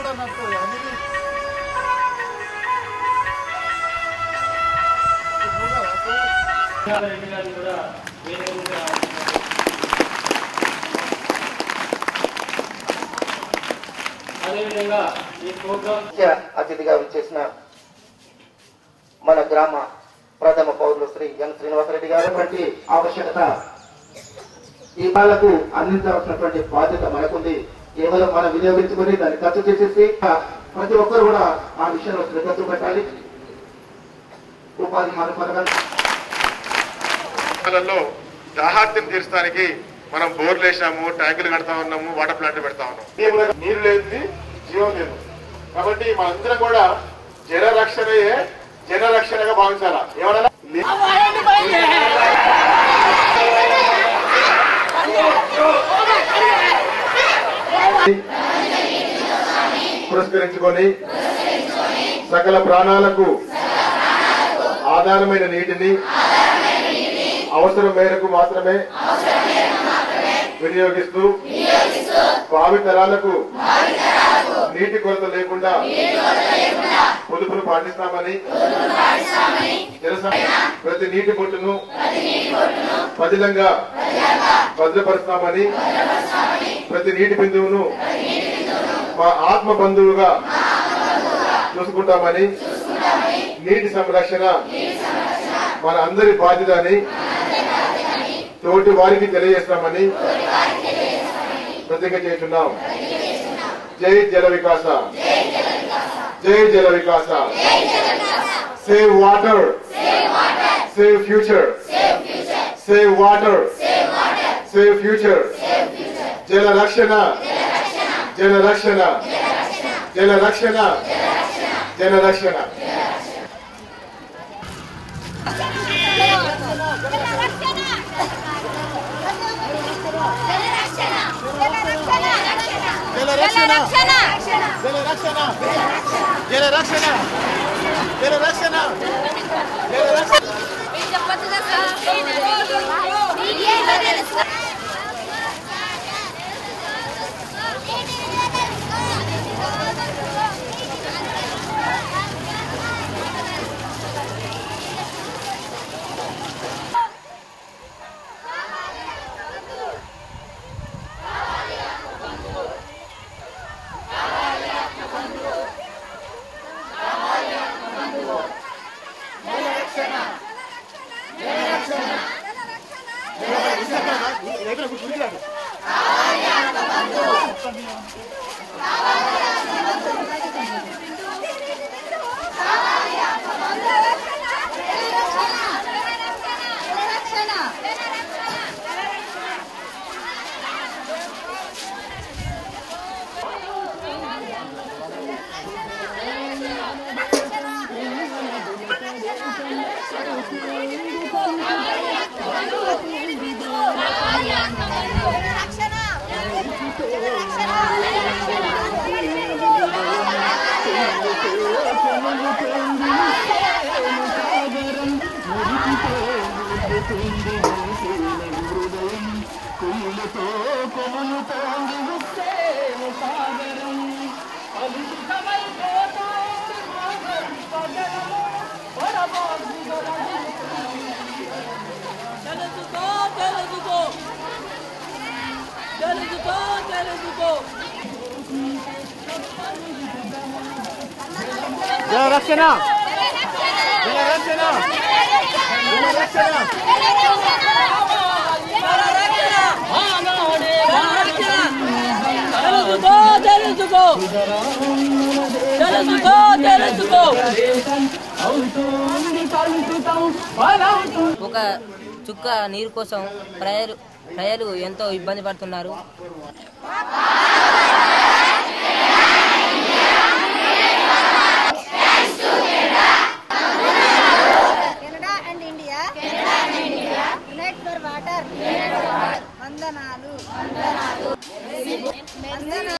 కూడా నడుస్తుంది అన్ని రెడ్డి గారిని కూడా వేదిక మీద అదేవిధంగా ఈ ప్రోగ్రాం ముఖ్య అతిథిగా విచ్చేసిన మన గ్రామ ప్రథమ పౌరులు శ్రీ ఎన్ శ్రీనివాసరెడ్డి గారు వంటి ఆవశ్యకత ఈ బాలకు అందించవలసినటువంటి బాధ్యత మనకుంది కేవలం మనం వినియోగించుకొని దాన్ని ఖర్చు చేసేసి ప్రతి ఒక్కరు కూడా ఆ విషయంలో శ్రద్ధ చూపెట్టాలి ఉపాధి మన పథకాలు లలో దాహార్తిని తీర్చడానికి మనం బోర్లు వేసినాము ట్యాంకులు కడతా ఉన్నాము వాటర్ ప్లాంట్ పెడతా ఉన్నాము నీరు లేదు జీవం లేదు కాబట్టి మనందరం కూడా జన రక్షణయే జన రక్షణగా భావించాలా ఏమన్నా పురస్కరించుకొని సకల ప్రాణాలకు ఆధారమైన నీటిని అవసరం మేరకు మాత్రమే వినియోగిస్తూ భావి తరాలకు నీటి కొరత లేకుండా పొదుపును పాటిస్తామని జలసం- ప్రతి నీటి బొట్టును పదిలంగా భద్రపరుస్తామని ప్రతి నీటి బిందువును మా ఆత్మ బంధువుగా చూసుకుంటామని నీటి సంరక్షణ మన అందరి బాధ్యత అని తోటి వారికి తెలియజేస్తామని ప్రతిజ్ఞ చేస్తున్నాం జై జల వికాస జై జల వికాస save water save future save water save future జల రక్షణ జల రక్షణ జల రక్షణ జల రక్షణ జల రక్షణ జల రక్షణ జల రక్షణ జల రక్షణ జల రక్షణ తెలుసుకో తెలుసుకో తెలుసుకో తెలుసుకో జల రక్షణ జల రక్షణ జల రక్షణ తెలుసుకో తెలుసుకో తెలుసుకో తెలుసుకో ఒక చుక్క నీరు కోసం ప్రజలు ప్రజలు ఎంతో ఇబ్బంది పడుతున్నారు ¡Vamos!